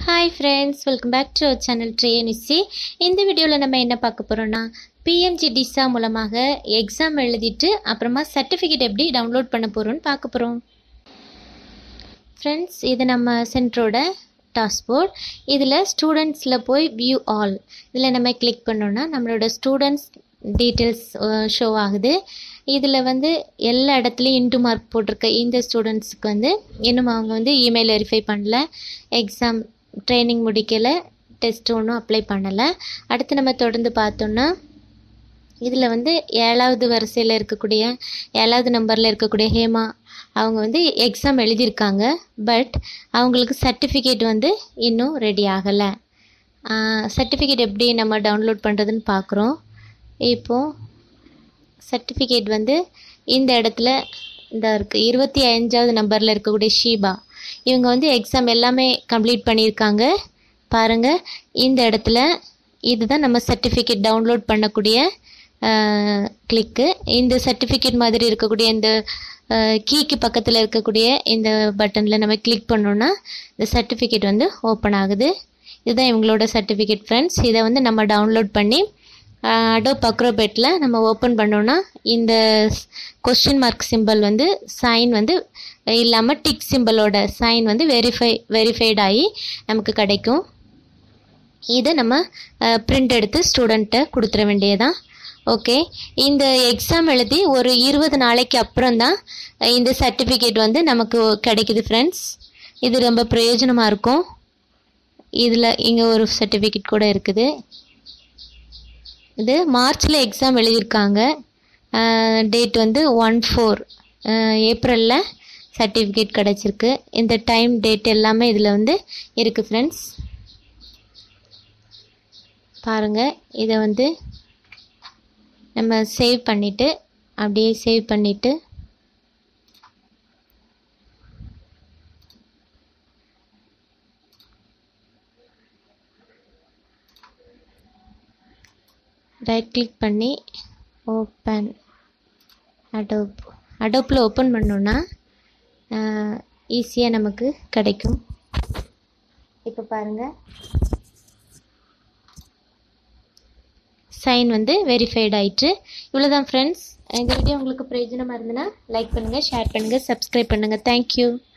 hi friends welcome back to our channel ட்ரேனிசி இந்த வீடியோவில் நம்ம என்ன பார்க்க போகிறோன்னா பிஎம்ஜி டிசா மூலமாக எக்ஸாம் எழுதிட்டு அப்புறமா சர்டிஃபிகேட் எப்படி டவுன்லோட் பண்ண போகிறோன்னு பார்க்க போகிறோம் ஃப்ரெண்ட்ஸ் இது நம்ம சென்டரோட டாஸ்போர்ட் இதில் ஸ்டூடெண்ட்ஸில் போய் வியூ ஆல் இதில் நம்ம கிளிக் பண்ணோன்னா நம்மளோட ஸ்டூடெண்ட்ஸ் டீட்டெயில்ஸ் ஷோ ஆகுது இதில் வந்து எல்லா இடத்துலையும் இன்டு மார்க் போட்டிருக்க இந்த ஸ்டூடெண்ட்ஸுக்கு வந்து இன்னும் அவங்க வந்து இமெயில் வெரிஃபை பண்ணல எக்ஸாம் ட்ரைனிங் முடிக்கலை டெஸ்ட் ஒன்றும் அப்ளை பண்ணலை அடுத்து நம்ம தொடர்ந்து பார்த்தோன்னா இதில் வந்து ஏழாவது வரிசையில் இருக்கக்கூடிய ஏழாவது நம்பரில் இருக்கக்கூடிய ஹேமா அவங்க வந்து எக்ஸாம் எழுதியிருக்காங்க பட் அவங்களுக்கு சர்டிஃபிகேட் வந்து இன்னும் ரெடி ஆகலை சர்டிஃபிகேட் எப்படி நம்ம டவுன்லோட் பண்ணுறதுன்னு பார்க்குறோம் இப்போது சர்டிஃபிகேட் வந்து இந்த இடத்துல இந்த இருக்குது இருபத்தி அஞ்சாவது நம்பரில் இருக்கக்கூடிய ஷீபா இவங்க வந்து எக்ஸாம் எல்லாமே கம்ப்ளீட் பண்ணியிருக்காங்க பாருங்கள் இந்த இடத்துல இதுதான் நம்ம சர்டிஃபிகேட் டவுன்லோட் பண்ணக்கூடிய கிளிக்கு இந்த சர்டிஃபிகேட் மாதிரி இருக்கக்கூடிய இந்த கீக்கு பக்கத்தில் இருக்கக்கூடிய இந்த பட்டனில் நம்ம கிளிக் பண்ணோன்னா இந்த சர்டிஃபிகேட் வந்து ஓப்பன் ஆகுது இதுதான் இவங்களோட சர்டிஃபிகேட் ஃப்ரெண்ட்ஸ் இதை வந்து நம்ம டவுன்லோட் பண்ணி அடோப் அக்ரோபேட்டில் நம்ம ஓப்பன் பண்ணோன்னா இந்த கொஸ்டின் மார்க் சிம்பிள் வந்து சைன் வந்து இல்லாமல் டிக் சிம்பிளோட சைன் வந்து வெரிஃபை வெரிஃபைட் ஆகி நமக்கு கிடைக்கும் இதை நம்ம பிரிண்ட் எடுத்து ஸ்டூடெண்ட்டை கொடுத்துட வேண்டியதான் ஓகே இந்த எக்ஸாம் எழுதி ஒரு இருபது நாளைக்கு அப்புறம் தான் இந்த சர்டிஃபிகேட் வந்து நமக்கு கிடைக்குது ஃப்ரெண்ட்ஸ் இது ரொம்ப பிரயோஜனமாக இருக்கும் இதில் இங்கே ஒரு சர்டிஃபிகேட் கூட இருக்குது இது மார்ச்சில் எக்ஸாம் எழுதியிருக்காங்க டேட் வந்து ஒன் ஃபோர் ஏப்ரலில் சர்டிஃபிகேட் கிடச்சிருக்கு இந்த டைம் டேட் எல்லாமே இதில் வந்து இருக்குது ஃப்ரெண்ட்ஸ் பாருங்கள் இதை வந்து நம்ம சேவ் பண்ணிவிட்டு அப்படியே சேவ் பண்ணிவிட்டு ரைட் கிளிக் பண்ணி ஓப்பன் அடோப் அடோப்பில் ஓப்பன் பண்ணோன்னா ஈஸியாக நமக்கு கிடைக்கும் இப்போ பாருங்கள் சைன் வந்து வெரிஃபைட் ஆயிட்டு இவ்வளோதான் ஃப்ரெண்ட்ஸ் இந்த வீடியோ உங்களுக்கு பிரயோஜனமாக இருந்ததுன்னா லைக் பண்ணுங்கள் ஷேர் பண்ணுங்கள் சப்ஸ்கிரைப் பண்ணுங்கள் தேங்க்யூ